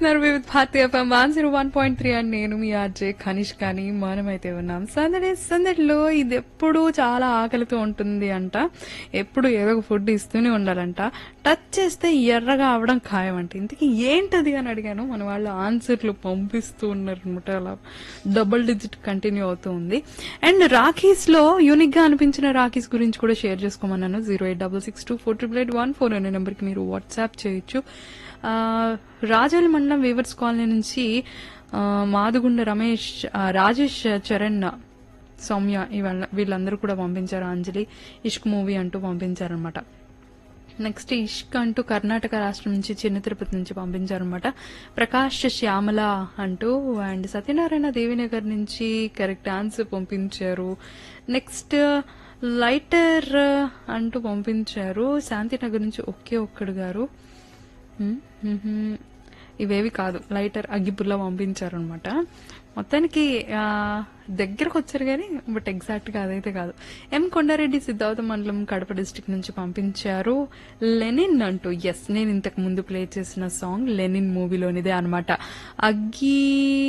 వింటున్నారు వివిధ భారతీయ FM one zero one point three and నేను మీ ఆర్జే ఖనిష్ కానీ మనమైతే ఉన్నాం సందడి సందడిలో ఇది ఎప్పుడు చాలా ఆకలితో ఉంటుంది అంట ఎప్పుడు ఏదో ఒక ఫుడ్ ఇస్తూనే ఉండాలంట టచ్ చేస్తే ఎర్రగా అవడం ఖాయం అంట ఇంతకీ ఏంటది అని అడిగాను మన వాళ్ళు ఆన్సర్లు పంపిస్తూ ఉన్నారు అనమాట అలా డబుల్ డిజిట్ కంటిన్యూ అవుతూ ఉంది అండ్ రాఖీస్ లో యూనిక్ గా అనిపించిన రాఖీస్ గురించి కూడా షేర్ చేసుకోమన్నాను zero eight double six two four triple eight one four అనే నెంబర్కి మీరు వాట్సాప్ చేయొచ్చు ఆ, రాజోలి మండలం వీవర్స్ కాలనీ నుంచి ఆ, మాదుగుండ రమేష్ ఆ, రాజేష్ చరణ్ సౌమ్య ఇవాళ వీళ్ళందరూ కూడా పంపించారు అంజలి ఇష్క్ మూవీ అంటూ పంపించారనమాట నెక్స్ట్ ఇష్క్ అంటూ కర్ణాటక రాష్ట్రం నుంచి చిన్న తిరుపతి నుంచి పంపించారనమాట ప్రకాష్ శ్యామల అంటూ అండ్ సత్యనారాయణ దేవినగర్ నుంచి కరెక్ట్ ఆన్సర్ పంపించారు నెక్స్ట్ లైటర్ అంటూ పంపించారు శాంతినగర్ నుంచి ఒకే ఒక్కడు గారు హ్మ్, హ్మ్, హ్మ్. ఇవేవి కాదు లైటర్ అగ్గిపుల్ల పంపించారు అనమాట మొత్తానికి ఆ, దగ్గరకు వచ్చారు కానీ బట్ ఎగ్జాక్ట్ గా అదైతే కాదు ఎం కొండారెడ్డి సిద్ధార్థ మండలం కడప డిస్టిక్ నుంచి పంపించారు లెనిన్ అంటూ ఎస్ నేను ఇంతకు ముందు ప్లే చేసిన సాంగ్ లెనిన్ మూవీలోనిదే అనమాట అగ్గి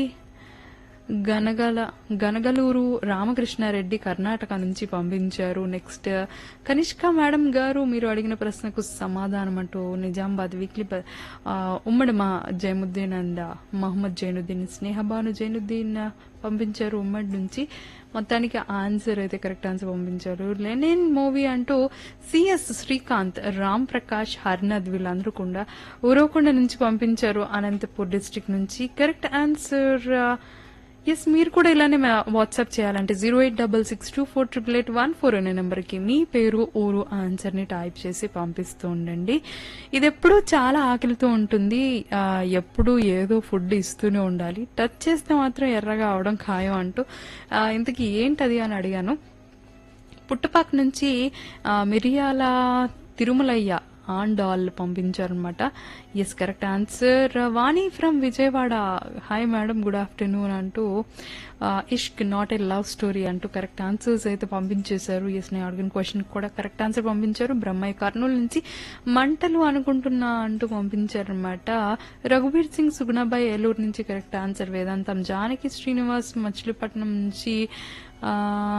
గనగల గనగలూరు రామకృష్ణారెడ్డి కర్ణాటక నుంచి పంపించారు నెక్స్ట్ కనిష్క మేడం గారు మీరు అడిగిన ప్రశ్నకు సమాధానం అంటూ నిజామాబాద్ వీక్లీ ప- ఆ, ఉమ్మడి మా జైనుద్దీన్ అండ్ మహమ్మద్ జైనుద్దీన్ స్నేహబాను జైనుద్దీన్ పంపించారు ఉమ్మడి నుంచి మొత్తానికి ఆన్సర్ అయితే కరెక్ట్ ఆన్సర్ పంపించారు లెనిన్ మూవీ అంటూ సిఎస్ శ్రీకాంత్ రామ్ ప్రకాష్ హర్నద్ వీళ్ళందరూ కూడా ఊరవకొండ నుంచి పంపించారు అనంతపూర్ డిస్ట్రిక్ట్ నుంచి కరెక్ట్ ఆన్సర్ ఎస్ మీరు కూడా ఇలానే మా- వాట్సాప్ చేయాలంటే zero eight double six two four triple eight one four అనే నెంబర్కి మీ పేరు ఊరు ఆన్సర్ ని టైప్ చేసి పంపిస్తూ ఉండండి ఇది ఎప్పుడూ చాలా ఆకలితో ఉంటుంది ఆ, ఎప్పుడూ ఏదో ఫుడ్ ఇస్తూనే ఉండాలి టచ్ చేస్తే మాత్రం ఎర్రగా అవడం ఖాయం అంటూ ఆ, ఇంతకీ ఏంటది అని అడిగాను పుట్టపాక నుంచి ఆ, మిరియాల తిరుమలయ్య ఆన్ డాల్ పంపించారనమాట yes correct answer Vani from Vijayawada hi madam good afternoon అంటూ ఆ, Ishq not a love story అంటూ కరెక్ట్ ఆన్సర్స్ అయితే పంపించేశారు ఎస్ నేను అడిగిన క్వశ్చన్ కూడా కరెక్ట్ ఆన్సర్ పంపించారు బ్రహ్మయ్య కర్నూలు నుంచి మంటలు అనుకుంటున్నా అంటూ పంపించారనమాట రఘుబీర్ సింగ్ సుగుణాబాయ్ ఏలూరు నుంచి కరెక్ట్ ఆన్సర్ వేదాంతం జానకి శ్రీనివాస్ మచిలీపట్నం నుంచి ఆ,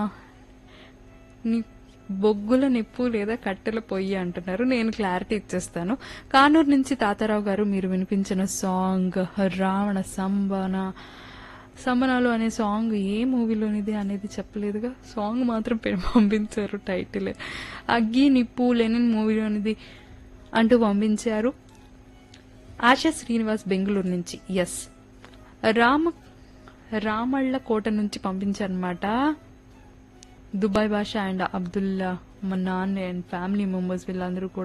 ని- బొగ్గుల నిప్పు లేదా కట్టెల పొయ్యి అంటున్నారు నేను క్లారిటీ ఇచ్చేస్తాను కానూరు నుంచి తాతారావు గారు మీరు వినిపించిన సాంగ్ రావణ సంబన సంబనాలు అనే సాంగ్ ఏ మూవీలోనిది అనేది చెప్పలేదుగా సాంగ్ మాత్రం పె- పంపించారు టైటిల్ అగ్గి నిప్పు లెనిన్ మూవీలోనిది అంటూ పంపించారు ఆశా శ్రీనివాస్ బెంగళూరు నుంచి ఎస్ రామ రామళ్ళ కోట నుంచి పంపించారనమాట దుబాయ్ భాష అండ్ అబ్దుల్లా మా నాన్న అండ్ ఫ్యామిలీ మెంబర్స్ వీళ్ళందరూ కూడా